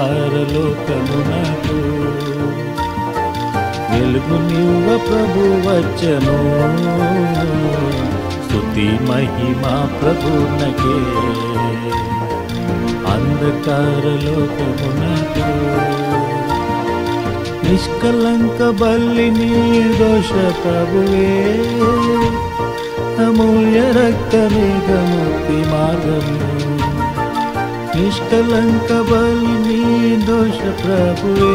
అంధకార లోకమునకు వెలుగు నివ్వ ప్రభు వచ్చను స్తుతి మహిమ ప్రభునకే అంధకార లోకమునకు నిష్కలంక బల్లి నిర్దోష ప్రభువే అమూల్య రక్త మేఘముక్తి మార్గము నిష్కలంక బలి నిర్దోష ప్రభువే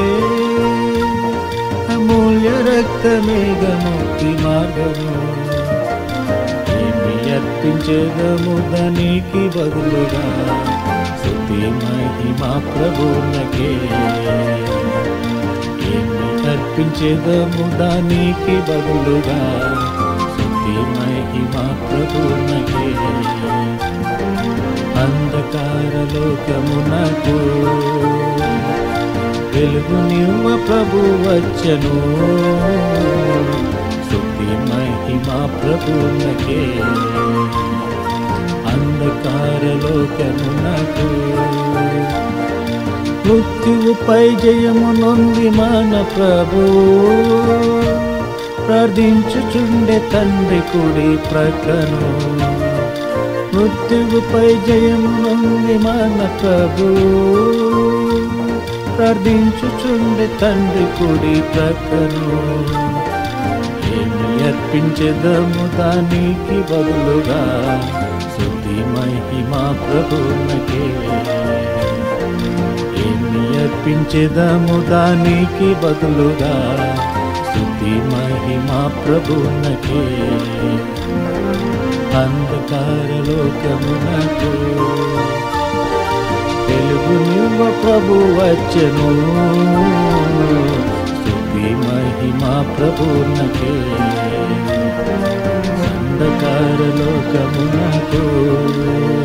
అమూల్య రక్త మేఘముక్తి మార్గము ఏమి అర్పించేదము దానికి బదులుగా స్తుతి మహిమ ప్రభునకే ఏమి అర్పించేదము దానికి బదులుగా స్తుతి మహిమ ప్రభునకే అంధకార లోకమునకు వెలుగు నివ్వ ప్రభు వచ్చను స్తుతి మహిమ ప్రభునకే అంధకార లోకమునకు మృత్యువుపై జయము నొంది మన ప్రభు ప్రార్థించుచుండే తండ్రి కుడి ప్రక్కను మృత్యువుపై జయము నొంది మన ప్రభు ప్రార్థించుచుండే తండ్రి కుడి ప్రక్కను ఏమి అర్పించెదము దానికి బదులుగా శుద్ధి మహిమ ప్రభునకే ఏమి అర్పించెదము దానికి బదులుగా స్తుతి మహిమ ప్రభునకే అంధకార లోకమునకు వెలుగు నివ్వ ప్రభు వచ్చను స్తుతి మహిమ ప్రభునకే అంధకార లోకమునకు